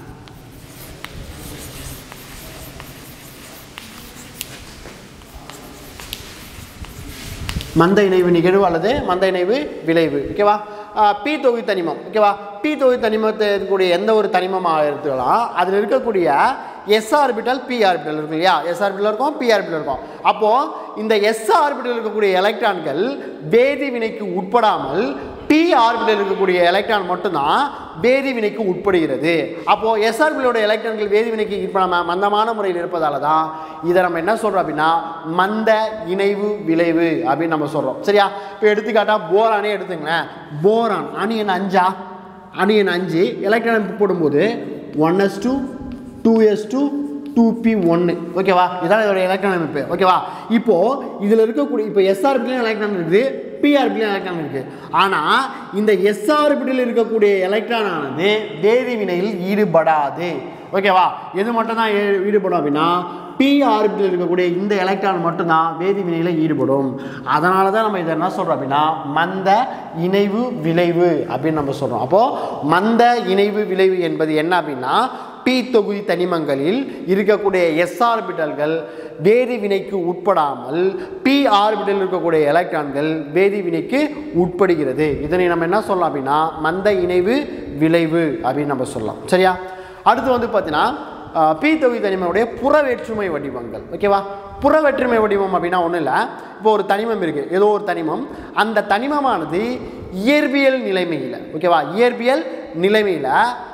மந்த இணைவு நிகழ்வு அல்லது மந்த இணைவு விளைவு ஓகேவா பி தொகை தனிமம் ஓகேவா பி தொகை தனிமத்தை இருக்கக்கூடிய எந்த ஒரு தனிமமாக எடுத்துக்கலாம் அதில் இருக்கக்கூடிய எஸ் ஆர்பிட்டல் பி ஆர்பிட்டல் இருக்கும் இல்லையா எஸ் ஆர்பிட்டல் இருக்கும் பி ஆர்பிட்டல் இருக்கும் அப்போது இந்த எஸ் ஆர்பிட்டல் இருக்கக்கூடிய எலக்ட்ரான்கள் வேதி வினைக்கு உட்படாமல் பி ஆர்பிட்டல் இருக்கக்கூடிய எலக்ட்ரான் மட்டும்தான் வேதி வினைக்கு உட்படுகிறது அப்போது எஸ் ஆர்பிட்டலோட எலக்ட்ரான்கள் வேதி வினைக்கு உட்படாமல் மந்தமான முறையில் இருப்பதால தான் இதை நம்ம என்ன சொல்கிறோம் அப்படின்னா மந்த இணைவு விளைவு அப்படின்னு நம்ம சொல்கிறோம் சரியா இப்போ எடுத்துக்காட்டா போரானே எடுத்துங்களேன் போரான் அணியன் அஞ்சா அணியன் அஞ்சு எலக்ட்ரான் போடும்போது one s two two s two two p ஒன்று ஓகேவா இதான் இதோட எலக்ட்ரான் அமைப்பு ஓகேவா இப்போது இதில் இருக்கக்கூடிய இப்போ எஸ்ஆர்பிலையும் எலக்ட்ரான் இருக்குது பிஆர்பிலையும் எலக்ட்ரான் இருக்குது ஆனால் இந்த எஸ்ஆர்பிடியில் இருக்கக்கூடிய எலக்ட்ரான் ஆனது வேதி வினையில் ஈடுபடாது ஓகேவா எது மட்டும் தான் ஈடுபடும் அப்படின்னா பி ஆர்பிட்டில் இருக்கக்கூடிய இந்த எலக்ட்ரான் மட்டும்தான் வேதி வினையில் ஈடுபடும் அதனால தான் நம்ம இதை என்ன சொல்கிறோம் அப்படின்னா மந்த இணைவு விளைவு அப்படின்னு நம்ம சொல்கிறோம் அப்போது மந்த இணைவு விளைவு என்பது என்ன அப்படின்னா பி தொகுதி தனிமங்களில் இருக்கக்கூடிய எஸ் ஆர்பிட்டல்கள் வேதி வினைக்கு உட்படாமல் பி ஆர்பிட்டல் இருக்கக்கூடிய எலக்ட்ரான்கள் வேதி வினைக்கு உட்படுகிறது இதனை நம்ம என்ன சொல்லலாம் அப்படின்னா மந்த இணைவு விளைவு அப்படின்னு நம்ம சொல்லலாம் சரியா அடுத்து வந்து பார்த்தீங்கன்னா ஆஹ், பி தொகுதி தனிமனுடைய புற வேற்றுமை வடிவங்கள் ஓகேவா புற வேற்றுமை வடிவம் அப்படின்னா ஒன்றும் இல்லை இப்போ ஒரு தனிமம் இருக்குது ஏதோ ஒரு தனிமம் அந்த தனிமமானது இயற்பியல் நிலைமையில் ஓகேவா இயற்பியல் நிலைமையில்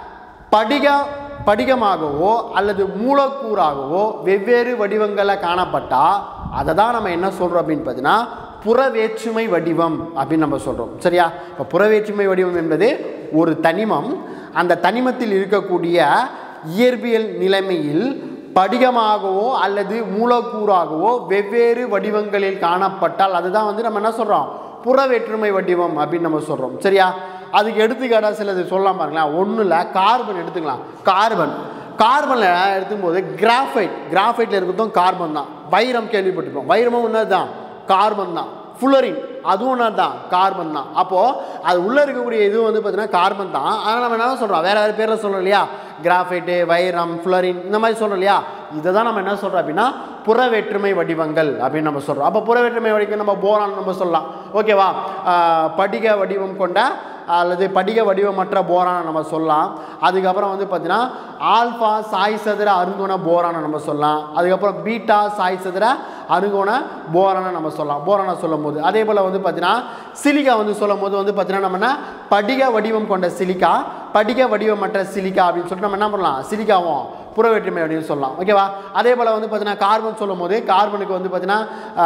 படிக படிகமாகவோ அல்லது மூலக்கூறாகவோ வெவ்வேறு வடிவங்களில் காணப்பட்டால் அதை தான் நம்ம என்ன சொல்கிறோம் அப்படின்னு பார்த்தீங்கன்னா புறவேற்றுமை வடிவம் அப்படின்னு நம்ம சொல்கிறோம் சரியா இப்போ புறவேற்றுமை வடிவம் என்பது ஒரு தனிமம் அந்த தனிமத்தில் இருக்கக்கூடிய இயற்பியல் நிலைமையில் படிகமாகவோ அல்லது மூலக்கூறாகவோ வெவ்வேறு வடிவங்களில் காணப்பட்டால் அதுதான் வந்து நம்ம என்ன சொல்கிறோம் புறவேற்றுமை வடிவம் அப்படின்னு நம்ம சொல்கிறோம் சரியா அதுக்கு எடுத்துக்காட்டாக சிலது சொல்லலாம் பாருங்களேன் ஒன்றும் இல்லை கார்பன் எடுத்துக்கலாம் கார்பன் கார்பனில் எடுத்துக்கும்போது கிராஃபைட் கிராஃபைட்டில் இருக்கிறதும் கார்பன் தான் வைரம் கேள்விப்பட்டிருக்கோம் வைரமும் என்னது தான் கார்பன் தான் ஃபுல்லரின் அதுவும் என்ன தான் கார்பன் தான் அப்போது அது உள்ளே இருக்கக்கூடிய இது வந்து பார்த்தீங்கன்னா கார்பன் தான் ஆனால் நம்ம என்ன சொல்கிறோம் வேறு வேறு பேரில் சொல்கிறோம் இல்லையா கிராஃபைட்டு வைரம் ஃப்ளோரின் இந்த மாதிரி சொல்கிறோம் இல்லையா இதை தான் நம்ம என்ன சொல்கிறோம் அப்படின்னா புற வேற்றுமை வடிவங்கள் அப்படின்னு நம்ம சொல்கிறோம் அப்போ புற வேற்றுமை வடிவம் நம்ம போரான் நம்ம சொல்லலாம் ஓகேவா ஆஹ் படிக வடிவம் கொண்ட அல்லது படிக வடிவமற்ற போரானை நம்ம சொல்லலாம் அதுக்கப்புறம் வந்து பார்த்தீங்கன்னா ஆல்ஃபா சாய் சதுர அருங்கோண போரானை நம்ம சொல்லலாம் அதுக்கப்புறம் பீட்டா சாய் சதுர அருங்கோண போரானை நம்ம சொல்லலாம் போரானை சொல்லும் போது அதே போல் வந்து பார்த்தீங்கன்னா சிலிக்கா வந்து சொல்லும் போது வந்து பார்த்தீங்கன்னா நம்ம என்ன படிக வடிவம் கொண்ட சிலிக்கா படிக வடிவமற்ற சிலிக்கா அப்படின்னு சொல்லிட்டு நம்ம என்ன பண்ணலாம் சிலிக்காவும் புறவேற்றுமை அப்படின்னு சொல்லலாம் ஓகேவா அதே போல் வந்து பார்த்தீங்கன்னா கார்பன் சொல்லும் போது கார்பனுக்கு வந்து பார்த்தீங்கன்னா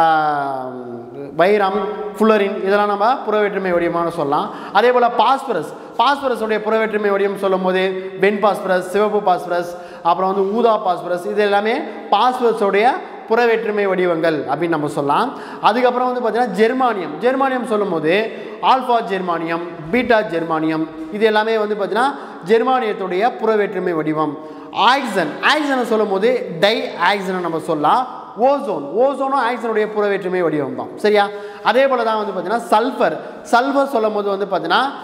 ஆஹ், வைரம் ஃபுல்லரின் இதெல்லாம் நம்ம புறவேற்றுமை வடிவமான சொல்லலாம் அதே போல் பாஸ்பரஸ் பாஸ்பரஸுடைய புறவேற்றுமை வடிவம் சொல்லும் போது வெண் பாஸ்பரஸ் சிவப்பு பாஸ்பரஸ் அப்புறம் வந்து ஊதா பாஸ்பரஸ் இது எல்லாமே பாஸ்பரஸோடைய புறவேற்றுமை வடிவங்கள் அப்படின்னு நம்ம சொல்லலாம் அதுக்கப்புறம் வந்து பார்த்தீங்கன்னா ஜெர்மானியம் ஜெர்மானியம் சொல்லும்போது ஆல்ஃபா ஜெர்மானியம் பீட்டா ஜெர்மானியம் இது எல்லாமே வந்து பார்த்தீங்கன்னா ஜெர்மானியத்துடைய புறவேற்றுமை வடிவம் ஆக்சன் ஆக்சனை சொல்லும்போது டை ஆக்சனை நம்ம சொல்லலாம் ஓசோன் ஓசோனும் ஆக்சனுடைய புறவேற்றுமை வடிவம் தான் சரியா அதே போல் தான் வந்து பார்த்தீங்கன்னா சல்ஃபர் சல்ஃபர் சொல்லும் போது வந்து பார்த்தீங்கன்னா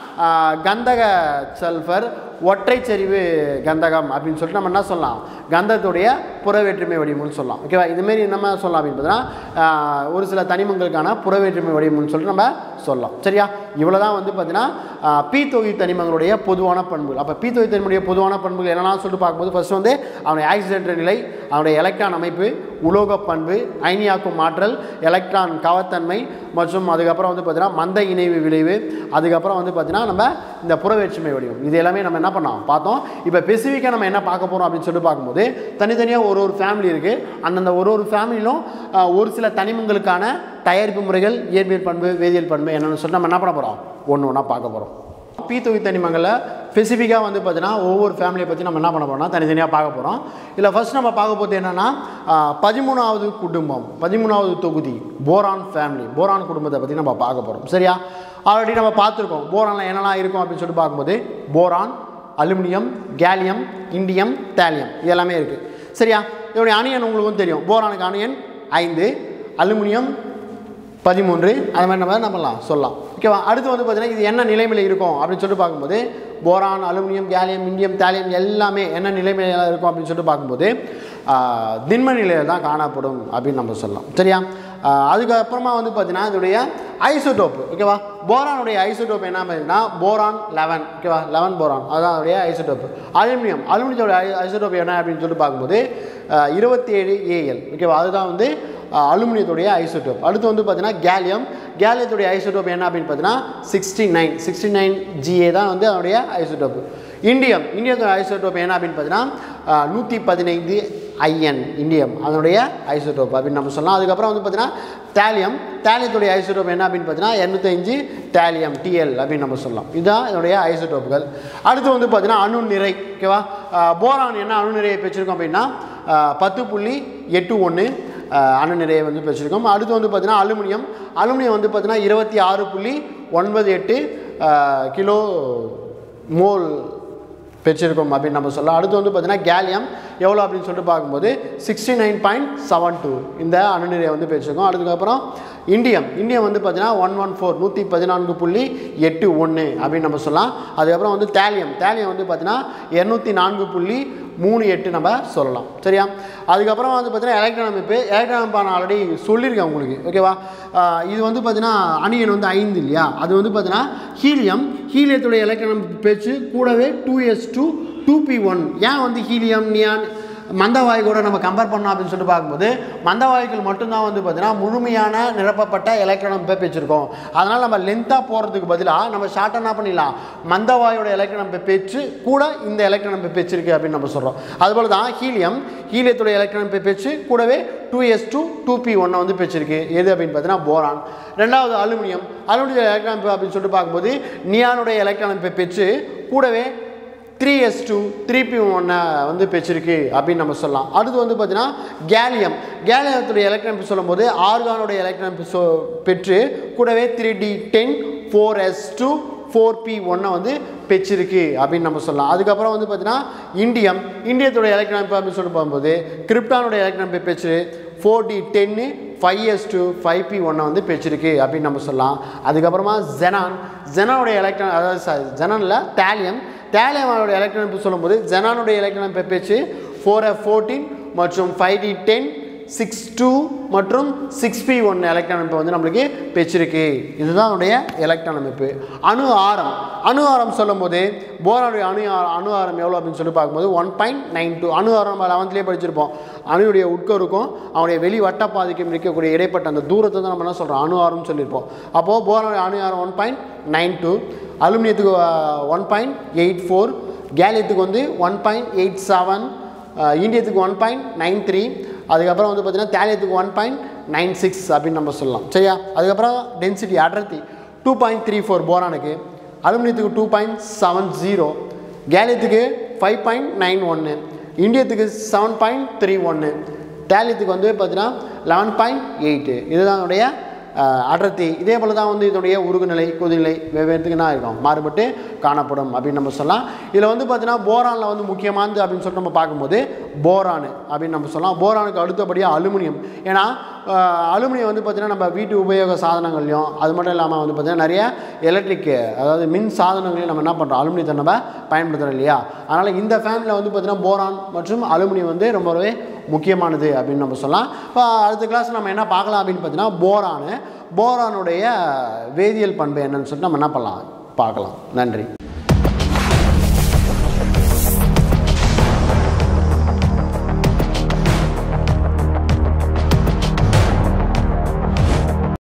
ஆஹ், கந்தக சல்ஃபர் ஒற்றை செறிவு கந்தகம் அப்படின்னு சொல்லிட்டு நம்ம என்ன சொல்லலாம் கந்தகத்துடைய புறவேற்றுமை வடிவம்னு சொல்லலாம் ஓகேவா இதுமாரி நம்ம சொல்லலாம் அப்படின்னு பார்த்தீங்கன்னா ஆஹ், ஒரு சில தனிமங்களுக்கான புறவேற்றுமை வடிவம்னு சொல்லிட்டு நம்ம சொல்லலாம் சரியா இவ்வளோ தான் வந்து பார்த்தீங்கன்னா ஆஹ், பி தொகுதி தனிமங்களுடைய பொதுவான பண்புகள் அப்போ பி தொகுதி தனிமங்களுடைய பொதுவான பண்புகள் என்னெல்லாம் சொல்லிட்டு பார்க்கும்போது ஃபர்ஸ்ட் வந்து அவனுடைய ஆக்சிடென்ட் நிலை அவனுடைய எலக்ட்ரான் அமைப்பு உலோக பண்பு அயனியாக்கும் ஆற்றல் எலக்ட்ரான் கவத்தன்மை மற்றும் அதுக்கப்புறம் வந்து பார்த்தீங்கன்னா மந்த இணைவு விளைவு அதுக்கப்புறம் வந்து பார்த்தீங்கன்னா நம்ம இந்த புறவேற்றுமை வடிவம் இது எல்லாமே நம்ம என்ன பண்ணோம் பார்த்தோம் இப்போ ஸ்பெசிஃபிக்காக நம்ம என்ன பார்க்க போகிறோம் அப்படின்னு சொல்லிட்டு பார்க்கும்போது தனித்தனியாக ஒரு ஒரு ஃபேமிலி இருக்குது அந்தந்த ஒரு ஒரு ஃபேமிலியிலும் ஒரு சில தனிமங்களுக்கான தயாரிப்பு முறைகள் இயற்பியல் பண்பு வேதியியல் பண்பு என்னென்னு சொல்லி நம்ம என்ன பண்ண போகிறோம் ஒன்று ஒன்றா பார்க்க போகிறோம் பி தொகுதி தனிமங்களில் ஸ்பெசிஃபிக்காக வந்து பார்த்தீங்கன்னா ஒவ்வொரு ஃபேமிலியை பற்றி நம்ம என்ன பண்ண போறோம்னா தனித்தனியாக பார்க்க போகிறோம் இதில் ஃபர்ஸ்ட் நம்ம பார்க்க போகிறது என்னென்னா பதிமூணாவது குடும்பம் பதிமூணாவது தொகுதி போரான் ஃபேமிலி போரான் குடும்பத்தை பற்றி நம்ம பார்க்க போகிறோம் சரியா ஆல்ரெடி நம்ம பார்த்துருக்கோம் போரானில் என்னெல்லாம் இருக்கும் அப்படின்னு சொல்லிட்டு பார்க்கும்போது boron aluminium gallium indium thallium இது எல்லாமே இருக்குது சரியா இதோடைய அணியன் உங்களுக்கும் தெரியும் போரானுக்கு அணியன் ஐந்து அலுமினியம் பதிமூன்று அது மாதிரி நம்ம என்ன பண்ணலாம் சொல்லலாம் ஓகேவா அடுத்து வந்து பார்த்தீங்கன்னா இது என்ன நிலைமையில் இருக்கும் அப்படின்னு சொல்லிட்டு பார்க்கும்போது boron aluminium gallium indium thallium எல்லாமே என்ன நிலைமையில் இருக்கும் அப்படின்னு சொல்லிட்டு பார்க்கும்போது ஆஹ், திண்ம நிலையில் தான் காணப்படும் அப்படின்னு நம்ம சொல்லலாம் சரியா ஆஹ், அதுக்கப்புறமா வந்து பார்த்தீங்கன்னா இதோடைய ஐசோடோப் ஓகேவா போரானுடைய ஐசோடோப் என்ன பார்த்தீங்கன்னா போரான் லெவன் ஓகேவா லெவன் போரான் அதுதான் அதோடைய ஐசோடோப் அலுமினியம் அலுமினியத்தோட ஐசோடோப் என்ன அப்படின்னு சொல்லிட்டு பார்க்கும்போது இருபத்தி ஏழு ஏஎல் ஓகேவா அதுதான் வந்து அலுமினியத்துடைய ஐசோடோப் அடுத்து வந்து பார்த்தீங்கன்னா கேலியம் கேலியத்துடைய ஐசோடோப் என்ன அப்படின்னு பார்த்தீங்கன்னா sixty nine sixty nine GA தான் வந்து அதனுடைய ஐசோடோப் இண்டியம் இந்தியத்தோட ஐசோடோப் என்ன அப்படின்னு பார்த்தீங்கன்னா நூற்றி பதினைந்து ஐஎன் இண்டியம் அதனுடைய ஐசோடோப் அப்படின்னு நம்ம சொல்லலாம் அதுக்கப்புறம் வந்து பார்த்தீங்கன்னா தேலியம் தேலியத்துடைய ஐசோடோப் என்ன அப்படின்னு பார்த்தீங்கன்னா எண்ணூத்தஞ்சு தேலியம் டிஎல் அப்படின்னு நம்ம சொல்லலாம் இதுதான் இதனுடைய ஐசோடோப்புகள் அடுத்து வந்து பார்த்தீங்கன்னா அணு நிறை ஓகேவா போரான் என்ன அணு நிறையை பெற்றிருக்கோம் அப்படின்னா ஆஹ், பத்து புள்ளி எட்டு ஒன்று அணு நிறையை வந்து பெற்றிருக்கோம் அடுத்து வந்து பார்த்தீங்கன்னா அலுமினியம் அலுமினியம் வந்து பார்த்தீங்கன்னா இருபத்தி ஆறு புள்ளி ஒன்பது எட்டு கிலோ மோல் பெற்றிருக்கோம் அப்படின்னு நம்ம சொல்லலாம் அடுத்து வந்து பார்த்தீங்கன்னா கேலியம் எவ்வளோ அப்படின்னு சொல்லிட்டு பார்க்கும்போது sixty nine point seven two இந்த அணுநிலையை வந்து பெற்றிருக்கோம் அதுக்கப்புறம் இண்டியம் இந்தியம் வந்து பார்த்தீங்கன்னா ஒன் ஒன் ஃபோர் நூற்றி பதினான்கு புள்ளி எட்டு ஒன்று அப்படின்னு நம்ம சொல்லலாம் அதுக்கப்புறம் வந்து தேலியம் தேலியம் வந்து பார்த்தீங்கன்னா இரநூத்தி நான்கு புள்ளி மூணு எட்டு நம்ம சொல்லலாம் சரியா அதுக்கப்புறம் வந்து பார்த்தீங்கன்னா எலக்ட்ரான் அமைப்பு எலக்ட்ரான் அமைப்பு நான் ஆல்ரெடி சொல்லியிருக்கேன் உங்களுக்கு ஓகேவா ஆஹ் இது வந்து பார்த்தீங்கன்னா அணியன் வந்து ஐந்து இல்லையா அது வந்து பார்த்தீங்கன்னா ஹீலியம் ஹீலியத்துடைய எலக்ட்ரான் அமைப்பு பேச்சு கூடவே two s two two p one ஏன் வந்து ஹீலியம் நியான் மந்தவாயு கூட நம்ம கம்பேர் பண்ணோம் அப்படின்னு சொல்லிட்டு பார்க்கும்போது மந்தவாயுக்கள் மட்டும்தான் வந்து பார்த்தீங்கன்னா முழுமையான நிரப்பப்பட்ட எலக்ட்ரான் அமைப்பை பெற்றிருக்கோம் அதனால் நம்ம லென்த்தாக போகிறதுக்கு பதிலாக நம்ம ஷார்ட்டாக என்ன பண்ணிடலாம் மந்தவாயோட எலக்ட்ரான் அமைப்பை பெற்று கூட இந்த எலக்ட்ரான் அமைப்பை பெற்றிருக்கு அப்படின்னு நம்ம சொல்கிறோம் அதுபோல் தான் ஹீலியம் ஹீலியத்துடைய எலக்ட்ரான் அமைப்பை பெற்று கூடவே two s two two p ஒன்னை வந்து பெற்றிருக்கு எது அப்படின்னு பார்த்தீங்கன்னா போரான் ரெண்டாவது அலுமினியம் அலுமினியம் எலக்ட்ரான் அமைப்பு அப்படின்னு சொல்லிட்டு பார்க்கும்போது நியானுடைய எலக்ட்ரான் அமைப்பை பெற்று கூடவே three s two three p ஒன்னை வந்து பெற்றிருக்கு அப்படின்னு நம்ம சொல்லலாம் அடுத்து வந்து பார்த்தீங்கன்னா கேலியம் கேலியத்துடைய எலக்ட்ரான் சொல்லும்போது ஆர்கானுடைய எலக்ட்ரான் சொ பெற்று கூடவே three d ten four s two four p ஒன்னை வந்து பெற்றிருக்கு அப்படின்னு நம்ம சொல்லலாம் அதுக்கப்புறம் வந்து பார்த்தீங்கன்னா இண்டியம் இந்தியத்துடைய எலக்ட்ரான் அப்படின்னு சொல்லி போகும்போது கிரிப்டானுடைய எலக்ட்ரான் பெற்று ஃபோர் டி டென்னு five s two five p ஒன்னை வந்து பெற்றிருக்கு அப்படின்னு நம்ம சொல்லலாம் அதுக்கப்புறமா ஜெனான் ஜெனானுடைய எலக்ட்ரான் அதாவது சாரி ஜெனானில் டேலியம் டேலியமோட எலக்ட்ரான் அமைப்பு சொல்லும்போது ஜெனானுடைய எலக்ட்ரான் அமைப்பை பேச்சு ஃபோர் எஃப் ஃபோர்டீன் மற்றும் five d ten six two மற்றும் சிக்ஸ் பி ஒன் எலக்ட்ரான் அமைப்பு வந்து நம்மளுக்கு பெற்றிருக்கு இதுதான் அதனுடைய எலக்ட்ரான் அமைப்பு அணு ஆரம் அணு ஆரம் சொல்லும்போது போரானுடைய அணு ஆ- அணு ஆரம் எவ்வளோ அப்படின்னு சொல்லி பார்க்கும்போது ஒன் பாயிண்ட் நைன் டூ அணு ஆரம் நம்ம லெவன்த்லேயே படிச்சிருப்போம் அணுடைய உட்கருக்கும் அவனுடைய வெளி வட்டப்பாதைக்கும் இருக்கக்கூடிய இடைப்பட்ட அந்த தூரத்தை தான் நம்ம என்ன சொல்கிறோம் அணு ஆரம்னு சொல்லியிருப்போம் அப்போது போரானுடைய அணு ஆரம் ஒன் பாயிண்ட் நைன் டூ அலுமினியத்துக்கு ஒன் பாயிண்ட் எயிட் ஃபோர் கேலியத்துக்கு வந்து ஒன் பாயிண்ட் எயிட் செவன் இந்தியத்துக்கு ஒன் பாயிண்ட் நைன் த்ரீ அதுக்கப்புறம் வந்து பார்த்தீங்கன்னா தேலியத்துக்கு ஒன் பாயிண்ட் நைன் சிக்ஸ் அப்படின்னு நம்ம சொல்லலாம் சரியா அதுக்கப்புறம் டென்சிட்டி அடர்த்தி டூ பாயிண்ட் த்ரீ ஃபோர் போரானுக்கு அலுமினியத்துக்கு டூ பாயிண்ட் செவன் ஜீரோ கேலியத்துக்கு ஃபைவ் பாயிண்ட் நைன் ஒன்று இந்தியத்துக்கு செவன் பாயிண்ட் த்ரீ ஒன்று டேலியத்துக்கு வந்து பார்த்தீங்கன்னா லெவன் பாயிண்ட் எயிட்டு இதுதான் அதனுடைய அஹ், அடர்த்தி இதே போல் தான் வந்து இதோடைய உருகுநிலை கொதிநிலை வெவ்வேறுத்துக்கு என்ன இருக்கும் மாறுபட்டு காணப்படும் அப்படின்னு நம்ம சொல்லலாம் இதில் வந்து பார்த்தீங்கன்னா போரானில் வந்து முக்கியமானது அப்படின்னு சொல்லிட்டு நம்ம பார்க்கும்போது போரானு அப்படின்னு நம்ம சொல்லலாம் போரானுக்கு அடுத்தபடியாக அலுமினியம் ஏன்னா அஹ், அலுமினியம் வந்து பார்த்திங்கன்னா நம்ம வீட்டு உபயோக சாதனங்கள்லையும் அது மட்டும் இல்லாமல் வந்து பார்த்திங்கன்னா நிறைய எலக்ட்ரிக் அதாவது மின் சாதனங்களையும் நம்ம என்ன பண்ணுறோம் அலுமினியத்தை நம்ம பயன்படுத்துகிறோம் இல்லையா அதனால் இந்த ஃபேமிலியில் வந்து பார்த்திங்கன்னா போரான் மற்றும் அலுமினியம் வந்து ரொம்பவே முக்கியமானது அப்படின்னு நம்ம சொல்லலாம் இப்போ அடுத்த கிளாஸ் நம்ம என்ன பார்க்கலாம் அப்படின்னு பார்த்தீங்கன்னா போரானு போரானுடைய வேதியியல் பண்பு என்னன்னு சொல்லிட்டு நம்ம என்ன பண்ணலாம் பார்க்கலாம் நன்றி